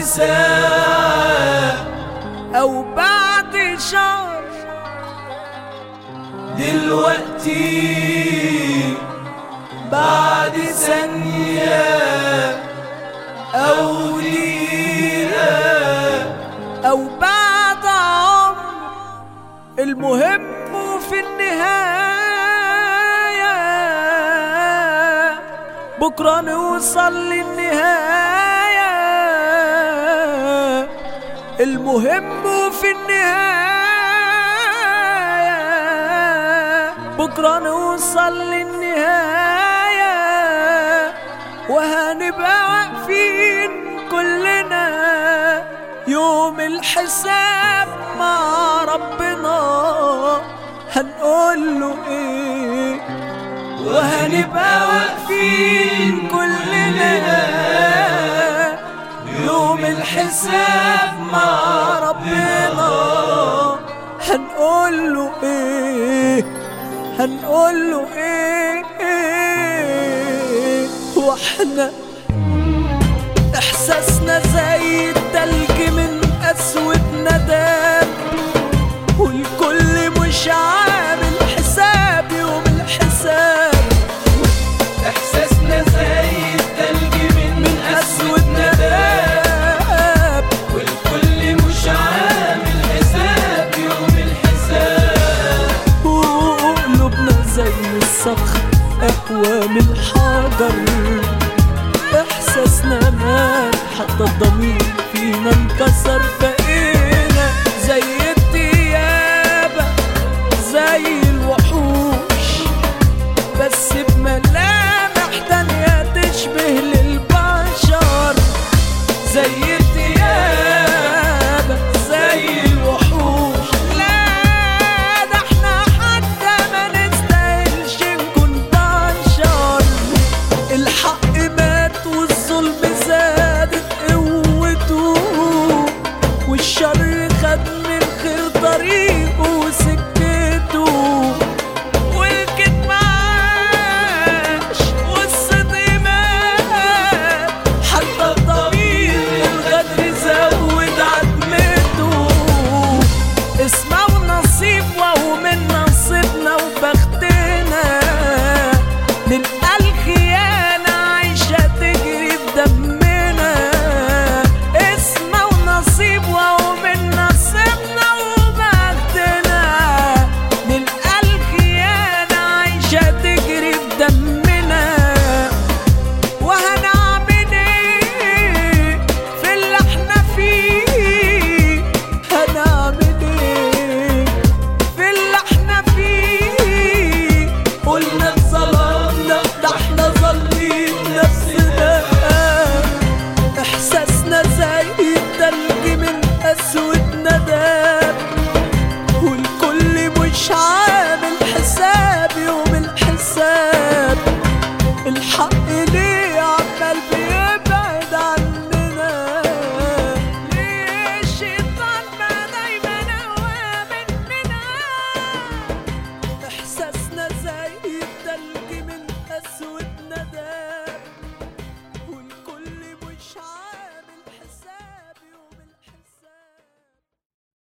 ساعة او بعد شهر دلوقتي بعد ثانية أو دقيقة او بعد عمر المهم في النهاية بكرة نوصل للنهاية المهم في النهاية بكرة نوصل للنهاية وهنبقى واقفين كلنا يوم الحساب مع ربنا هنقول له ايه وهنبقى واقفين كلنا يوم الحساب مع ربنا هنقول له ايه هنقول له ايه, إيه واحنا احساسنا زي التلج من اسود نداب والكل مش عامل حساب يوم الحساب احساسنا زي التلج من, من اسود نداب والكل مش عامل حساب يوم الحساب وقلوبنا زي الصخر اقوى من الحجر احساسنا مات حتى الضمير فينا انكسر